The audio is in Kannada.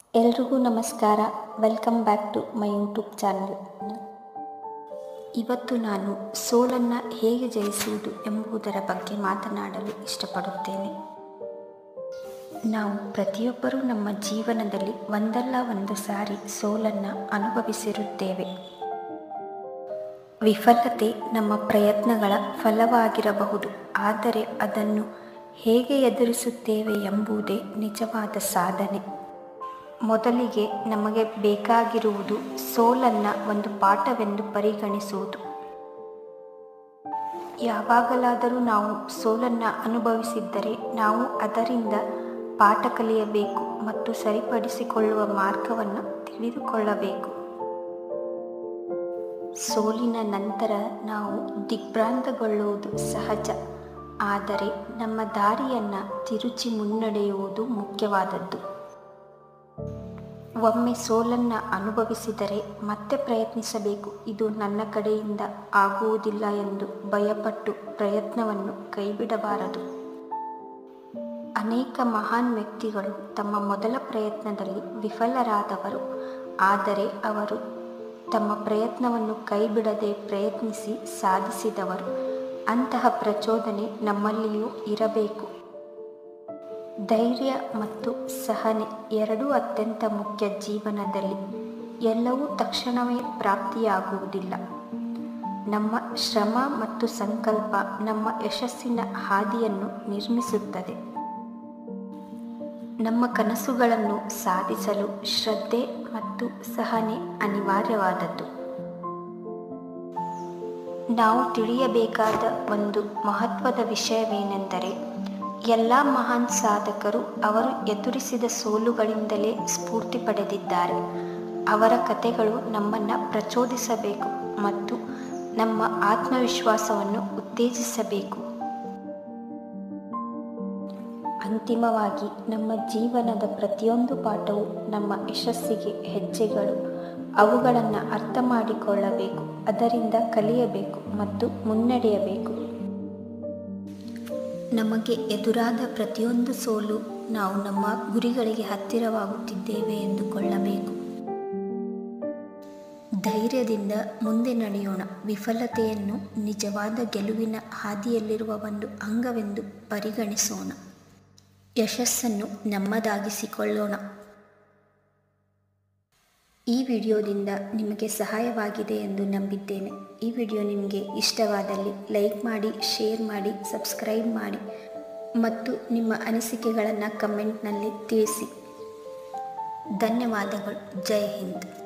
ಎಲ್ರಿಗೂ ನಮಸ್ಕಾರ welcome back to my YouTube channel ಇವತ್ತು ನಾನು ಸೋಲನ್ನು ಹೇಗೆ ಜಯಿಸುವುದು ಎಂಬುದರ ಬಗ್ಗೆ ಮಾತನಾಡಲು ಇಷ್ಟಪಡುತ್ತೇನೆ ನಾವು ಪ್ರತಿಯೊಬ್ಬರೂ ನಮ್ಮ ಜೀವನದಲ್ಲಿ ಒಂದಲ್ಲ ಒಂದು ಸಾರಿ ಸೋಲನ್ನು ಅನುಭವಿಸಿರುತ್ತೇವೆ ವಿಫಲತೆ ನಮ್ಮ ಪ್ರಯತ್ನಗಳ ಫಲವಾಗಿರಬಹುದು ಆದರೆ ಅದನ್ನು ಹೇಗೆ ಎದುರಿಸುತ್ತೇವೆ ಎಂಬುದೇ ನಿಜವಾದ ಸಾಧನೆ ಮೊದಲಿಗೆ ನಮಗೆ ಬೇಕಾಗಿರುವುದು ಸೋಲನ್ನು ಒಂದು ಪಾಠವೆಂದು ಪರಿಗಣಿಸುವುದು ಯಾವಾಗಲಾದರೂ ನಾವು ಸೋಲನ್ನು ಅನುಭವಿಸಿದ್ದರೆ ನಾವು ಅದರಿಂದ ಪಾಠ ಕಲಿಯಬೇಕು ಮತ್ತು ಸರಿಪಡಿಸಿಕೊಳ್ಳುವ ಮಾರ್ಗವನ್ನು ತಿಳಿದುಕೊಳ್ಳಬೇಕು ಸೋಲಿನ ನಂತರ ನಾವು ದಿಗ್ಭ್ರಾಂತಗೊಳ್ಳುವುದು ಸಹಜ ಆದರೆ ನಮ್ಮ ದಾರಿಯನ್ನು ತಿರುಚಿ ಮುನ್ನಡೆಯುವುದು ಮುಖ್ಯವಾದದ್ದು ಒಮ್ಮೆ ಸೋಲನ್ನು ಅನುಭವಿಸಿದರೆ ಮತ್ತೆ ಪ್ರಯತ್ನಿಸಬೇಕು ಇದು ನನ್ನ ಕಡೆಯಿಂದ ಆಗುವುದಿಲ್ಲ ಎಂದು ಭಯಪಟ್ಟು ಪ್ರಯತ್ನವನ್ನು ಕೈಬಿಡಬಾರದು ಅನೇಕ ಮಹಾನ್ ವ್ಯಕ್ತಿಗಳು ತಮ್ಮ ಮೊದಲ ಪ್ರಯತ್ನದಲ್ಲಿ ವಿಫಲರಾದವರು ಆದರೆ ಅವರು ತಮ್ಮ ಪ್ರಯತ್ನವನ್ನು ಕೈಬಿಡದೆ ಪ್ರಯತ್ನಿಸಿ ಸಾಧಿಸಿದವರು ಅಂತಹ ಪ್ರಚೋದನೆ ನಮ್ಮಲ್ಲಿಯೂ ಇರಬೇಕು ಧೈರ್ಯ ಮತ್ತು ಸಹನೆ ಎರಡೂ ಅತ್ಯಂತ ಮುಖ್ಯ ಜೀವನದಲ್ಲಿ ಎಲ್ಲವೂ ತಕ್ಷಣವೇ ಪ್ರಾಪ್ತಿಯಾಗುವುದಿಲ್ಲ ನಮ್ಮ ಶ್ರಮ ಮತ್ತು ಸಂಕಲ್ಪ ನಮ್ಮ ಯಶಸ್ಸಿನ ಹಾದಿಯನ್ನು ನಿರ್ಮಿಸುತ್ತದೆ ನಮ್ಮ ಕನಸುಗಳನ್ನು ಸಾಧಿಸಲು ಶ್ರದ್ಧೆ ಮತ್ತು ಸಹನೆ ಅನಿವಾರ್ಯವಾದದ್ದು ನಾವು ತಿಳಿಯಬೇಕಾದ ಒಂದು ಮಹತ್ವದ ವಿಷಯವೇನೆಂದರೆ ಎಲ್ಲ ಮಹಾನ್ ಸಾಧಕರು ಅವರು ಎದುರಿಸಿದ ಸೋಲುಗಳಿಂದಲೇ ಸ್ಫೂರ್ತಿ ಪಡೆದಿದ್ದಾರೆ ಅವರ ಕಥೆಗಳು ನಮ್ಮನ್ನು ಪ್ರಚೋದಿಸಬೇಕು ಮತ್ತು ನಮ್ಮ ಆತ್ಮವಿಶ್ವಾಸವನ್ನು ಉತ್ತೇಜಿಸಬೇಕು ಅಂತಿಮವಾಗಿ ನಮ್ಮ ಜೀವನದ ಪ್ರತಿಯೊಂದು ಪಾಠವು ನಮ್ಮ ಯಶಸ್ಸಿಗೆ ಹೆಜ್ಜೆಗಳು ಅವುಗಳನ್ನು ಅರ್ಥ ಮಾಡಿಕೊಳ್ಳಬೇಕು ಅದರಿಂದ ಕಲಿಯಬೇಕು ಮತ್ತು ಮುನ್ನಡೆಯಬೇಕು ನಮಗೆ ಎದುರಾದ ಪ್ರತಿಯೊಂದು ಸೋಲು ನಾವು ನಮ್ಮ ಗುರಿಗಳಿಗೆ ಹತ್ತಿರವಾಗುತ್ತಿದ್ದೇವೆ ಎಂದುಕೊಳ್ಳಬೇಕು ಧೈರ್ಯದಿಂದ ಮುಂದೆ ನಡೆಯೋಣ ವಿಫಲತೆಯನ್ನು ನಿಜವಾದ ಗೆಲುವಿನ ಹಾದಿಯಲ್ಲಿರುವ ಒಂದು ಅಂಗವೆಂದು ಪರಿಗಣಿಸೋಣ ಯಶಸ್ಸನ್ನು ನಮ್ಮದಾಗಿಸಿಕೊಳ್ಳೋಣ ಈ ವಿಡಿಯೋದಿಂದ ನಿಮಗೆ ಸಹಾಯವಾಗಿದೆ ಎಂದು ನಂಬಿದ್ದೇನೆ ಈ ವಿಡಿಯೋ ನಿಮಗೆ ಇಷ್ಟವಾದಲ್ಲಿ ಲೈಕ್ ಮಾಡಿ ಶೇರ್ ಮಾಡಿ ಸಬ್ಸ್ಕ್ರೈಬ್ ಮಾಡಿ ಮತ್ತು ನಿಮ್ಮ ಅನಿಸಿಕೆಗಳನ್ನು ಕಮೆಂಟ್ನಲ್ಲಿ ತಿಳಿಸಿ ಧನ್ಯವಾದಗಳು ಜೈ ಹಿಂದ್